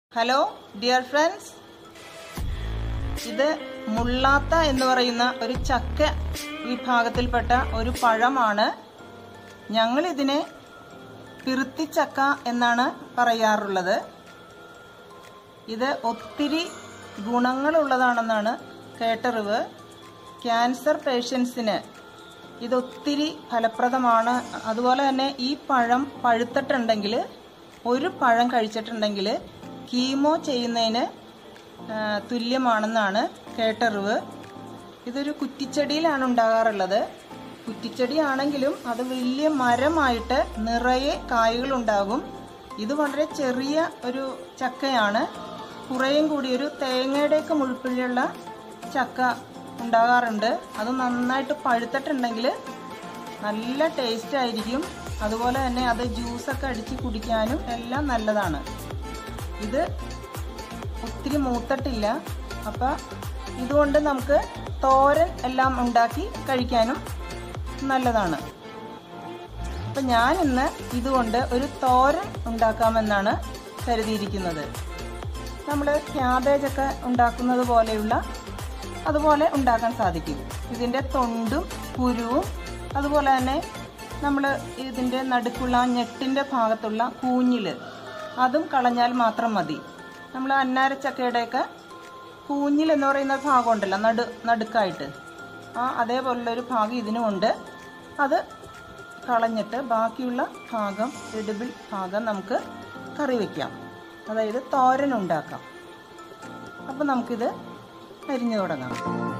hello dear friends ഇത് മുള്ളാത്ത എന്ന് പറയുന്ന ഒരു ചക്ക വിഭാഗത്തിൽപ്പെട്ട ഒരു പഴമാണ് ഞങ്ങൾ ഇതിനെ പിറുത്തിച്ചക്ക എന്നാണ് പറയാറുള്ളത് ഇത് ഒത്തിരി ഗുണങ്ങളുള്ളതാണെന്നാണ് കേട്ടറിവ് ക്യാൻസർ പേഷ്യൻസിന് ഇതൊത്തിരി ഫലപ്രദമാണ് അതുപോലെ തന്നെ ഈ പഴം പഴുത്തിട്ടുണ്ടെങ്കിൽ ഒരു പഴം കഴിച്ചിട്ടുണ്ടെങ്കിൽ കീമോ ചെയ്യുന്നതിന് ആ, തുല്യമാണെന്നാണ് കേട്ടറിവ് ഇതൊരു കുറ്റിച്ചെടിയിലാണ് ഉണ്ടാകാറുള്ളത് കുറ്റിച്ചെടി ആണെങ്കിലും അത് വലിയ മരമായിട്ട് നിറയെ കായകളുണ്ടാകും ഇത് വളരെ ചെറിയ ഒരു ചക്കയാണ് കുറേയും കൂടി ഒരു തേങ്ങയുടെയൊക്കെ മുഴുപ്പിലുള്ള ചക്ക ഉണ്ടാകാറുണ്ട് അത് നന്നായിട്ട് പഴുത്തിട്ടുണ്ടെങ്കിൽ നല്ല ടേസ്റ്റ് ആയിരിക്കും അതുപോലെ തന്നെ അത് ജ്യൂസൊക്കെ അടിച്ച് കുടിക്കാനും എല്ലാം നല്ലതാണ് ഇത് ഒത്തിരി മൂത്തിട്ടില്ല അപ്പം ഇതുകൊണ്ട് നമുക്ക് തോരൻ എല്ലാം ഉണ്ടാക്കി കഴിക്കാനും നല്ലതാണ് അപ്പം ഞാൻ ഇന്ന് ഇതുകൊണ്ട് ഒരു തോരൻ ഉണ്ടാക്കാമെന്നാണ് കരുതിയിരിക്കുന്നത് നമ്മൾ ക്യാബേജൊക്കെ ഉണ്ടാക്കുന്നത് പോലെയുള്ള അതുപോലെ ഉണ്ടാക്കാൻ സാധിക്കും ഇതിൻ്റെ തൊണ്ടും കുരുവും അതുപോലെ തന്നെ നമ്മൾ ഇതിൻ്റെ നടുക്കുള്ള ആ ഞെട്ടിൻ്റെ ഭാഗത്തുള്ള കൂഞ്ഞില് അതും കളഞ്ഞാൽ മാത്രം മതി നമ്മൾ അന്നാരച്ചക്കയുടെയൊക്കെ കൂഞ്ഞിൽ എന്ന് പറയുന്ന ഭാഗം ഉണ്ടല്ലോ നടു നടുക്കായിട്ട് ആ അതേപോലുള്ളൊരു ഭാഗം ഇതിനുമുണ്ട് അത് കളഞ്ഞിട്ട് ബാക്കിയുള്ള ഭാഗം എഡിബിൾ ഭാഗം നമുക്ക് കറി വയ്ക്കാം അതായത് തോരൻ ഉണ്ടാക്കാം അപ്പം നമുക്കിത് അരിഞ്ഞു തുടങ്ങാം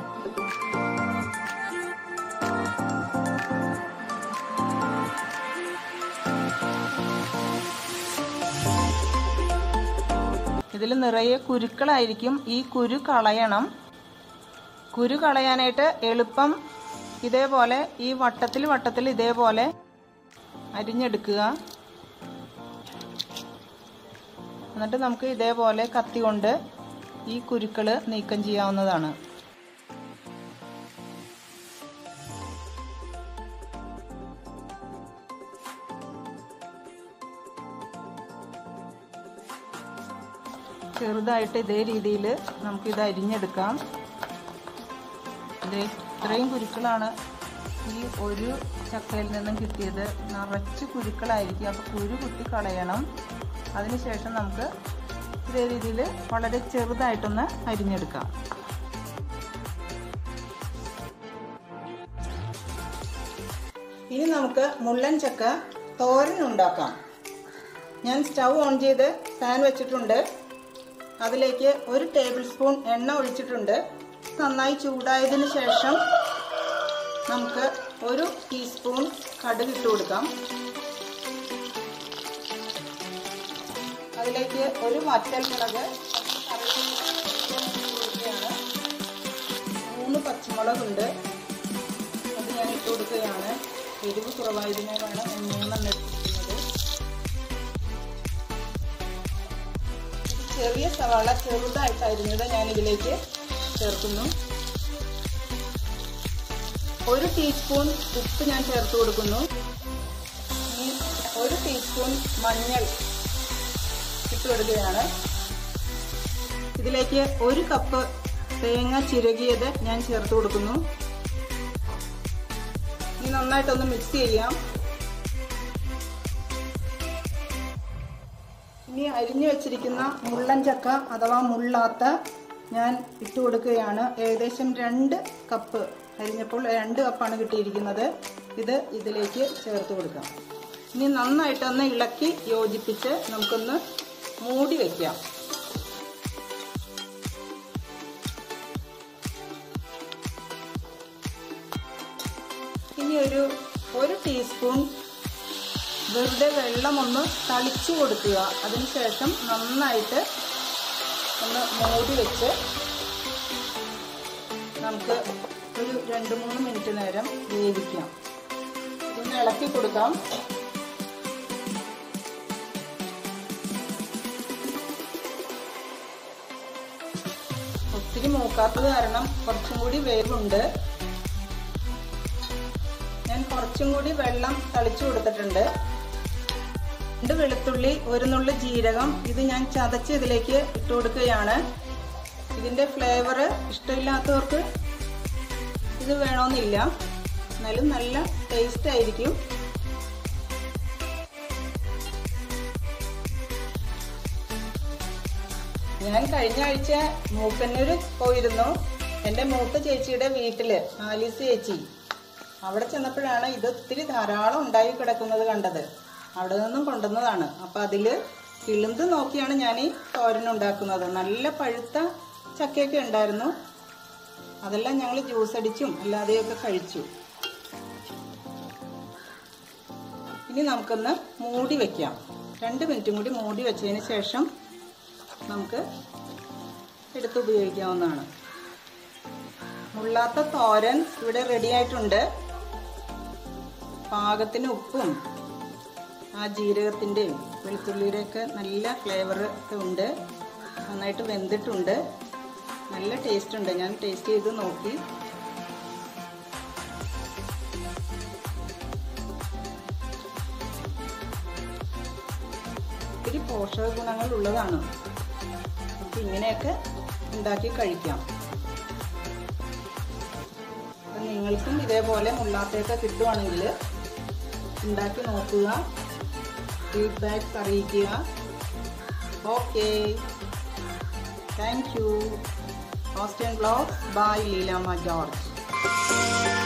ഇതിൽ നിറയെ കുരുക്കളായിരിക്കും ഈ കുരു കളയണം കുരു കളയാനായിട്ട് എളുപ്പം ഇതേപോലെ ഈ വട്ടത്തിൽ വട്ടത്തിൽ ഇതേപോലെ അരിഞ്ഞെടുക്കുക എന്നിട്ട് നമുക്ക് ഇതേപോലെ കത്തി കൊണ്ട് ഈ കുരുക്കള് നീക്കം ചെയ്യാവുന്നതാണ് ചെറുതായിട്ട് ഇതേ രീതിയിൽ നമുക്കിത് അരിഞ്ഞെടുക്കാം ഇതേ ഇത്രയും കുരുക്കളാണ് ഈ ഒരു ചക്കയിൽ നിന്നും കിട്ടിയത് നിറച്ച് കുരുക്കളായിരിക്കും അപ്പോൾ കുരു കുത്തി കളയണം അതിനുശേഷം നമുക്ക് ഇതേ രീതിയിൽ വളരെ ചെറുതായിട്ടൊന്ന് അരിഞ്ഞെടുക്കാം ഇനി നമുക്ക് മുള്ളൻ ചക്ക തോരൻ ഉണ്ടാക്കാം ഞാൻ സ്റ്റൗ ഓൺ ചെയ്ത് പാൻ വെച്ചിട്ടുണ്ട് അതിലേക്ക് ഒരു ടേബിൾ സ്പൂൺ എണ്ണ ഒഴിച്ചിട്ടുണ്ട് നന്നായി ചൂടായതിനു ശേഷം നമുക്ക് ഒരു ടീസ്പൂൺ കടുക് ഇട്ട് കൊടുക്കാം അതിലേക്ക് ഒരു വറ്റൽ മുളക് കൊടുക്കുകയാണ് മൂന്ന് പച്ചമുളകുണ്ട് അത് ഞാൻ ഇട്ട് കൊടുക്കുകയാണ് എരിവ് കുറവായതിനാലാണ് ഞാൻ മൂന്നെണ്ണം എടുത്തിരിക്കുന്നത് ചെറിയ സവാള ചെറുതായിട്ട് അരിഞ്ഞത് ഞാൻ ഇതിലേക്ക് ചേർക്കുന്നു ഒരു ടീസ്പൂൺ ഉപ്പ് ഞാൻ ചേർത്ത് കൊടുക്കുന്നു ഇനി ഒരു ടീസ്പൂൺ മഞ്ഞൾ ഇട്ട് കൊടുക്കുകയാണ് ഇതിലേക്ക് ഒരു കപ്പ് തേങ്ങ ചിരകിയത് ഞാൻ ചേർത്ത് കൊടുക്കുന്നു ഇനി നന്നായിട്ടൊന്ന് മിക്സ് ചെയ്യാം ഇനി അരിഞ്ഞു വെച്ചിരിക്കുന്ന മുള്ളൻ ചക്ക അഥവാ മുള്ളാത്ത ഞാൻ ഇട്ട് കൊടുക്കുകയാണ് ഏകദേശം രണ്ട് കപ്പ് അരിഞ്ഞപ്പോൾ രണ്ട് കപ്പാണ് കിട്ടിയിരിക്കുന്നത് ഇത് ഇതിലേക്ക് ചേർത്ത് കൊടുക്കാം ഇനി നന്നായിട്ടൊന്ന് ഇളക്കി യോജിപ്പിച്ച് നമുക്കൊന്ന് മൂടി വയ്ക്കാം ഇനി ഒരു ഒരു ടീസ്പൂൺ വെറുതെ വെള്ളം ഒന്ന് തളിച്ചു കൊടുക്കുക അതിനുശേഷം നന്നായിട്ട് ഒന്ന് മൂടി വെച്ച് നമുക്ക് ഒരു രണ്ട് മൂന്ന് മിനിറ്റ് നേരം വേവിക്കാം ഇതൊന്ന് ഇളക്കി കൊടുക്കാം ഒത്തിരി മൂക്കാത്തത് കാരണം കുറച്ചും കൂടി വേവുണ്ട് ഞാൻ കുറച്ചും കൂടി വെള്ളം തളിച്ചു കൊടുത്തിട്ടുണ്ട് രണ്ട് വെളുത്തുള്ളി ഒരു നുള്ളി ജീരകം ഇത് ഞാൻ ചതച്ച് ഇതിലേക്ക് ഇട്ട് കൊടുക്കുകയാണ് ഇതിന്റെ ഫ്ലേവർ ഇഷ്ടമില്ലാത്തവർക്ക് ഇത് വേണമെന്നില്ല എന്നാലും നല്ല ടേസ്റ്റ് ആയിരിക്കും ഞാൻ കഴിഞ്ഞ ആഴ്ച മൂക്കന്നൂര് പോയിരുന്നു എൻ്റെ മൂത്ത ചേച്ചിയുടെ വീട്ടില് ആലീസ് ചേച്ചി അവിടെ ചെന്നപ്പോഴാണ് ഇത് ഒത്തിരി ധാരാളം ഉണ്ടായി കിടക്കുന്നത് കണ്ടത് അവിടെ നിന്നും കൊണ്ടുവന്നതാണ് അപ്പൊ അതില് കിളുന്ത് നോക്കിയാണ് ഞാൻ ഈ തോരൻ ഉണ്ടാക്കുന്നത് നല്ല പഴുത്ത ചക്കയൊക്കെ ഉണ്ടായിരുന്നു അതെല്ലാം ഞങ്ങൾ ജ്യൂസ് അടിച്ചും അല്ലാതെയൊക്കെ കഴിച്ചു ഇനി നമുക്കൊന്ന് മൂടി വെക്കാം രണ്ട് മിനിറ്റും കൂടി മൂടി വെച്ചതിന് ശേഷം നമുക്ക് എടുത്ത് ഉപയോഗിക്കാവുന്നതാണ് മുള്ളാത്ത തോരൻ ഇവിടെ റെഡി ആയിട്ടുണ്ട് പാകത്തിന് ഉപ്പും ആ ജീരകത്തിൻ്റെയും വെളുത്തുള്ളിയുടെയൊക്കെ നല്ല ഫ്ലേവർ ഒക്കെ ഉണ്ട് നന്നായിട്ട് വെന്തിട്ടുണ്ട് നല്ല ടേസ്റ്റ് ഉണ്ട് ഞാൻ ടേസ്റ്റ് ചെയ്ത് നോക്കി ഒത്തിരി പോഷക ഗുണങ്ങൾ ഉള്ളതാണ് നമുക്ക് ഇങ്ങനെയൊക്കെ ഉണ്ടാക്കി കഴിക്കാം അപ്പം നിങ്ങൾക്കും ഇതേപോലെ മുള്ളാത്തയൊക്കെ കിട്ടുവാണെങ്കിൽ ഉണ്ടാക്കി നോക്കുക ഫീഡ്ബാക്ക് അറിയിക്കുക ഓക്കെ താങ്ക് യു ഓസ്റ്റൻ ബ്ലോഗ് ബൈ ലീലാമ ജോർജ്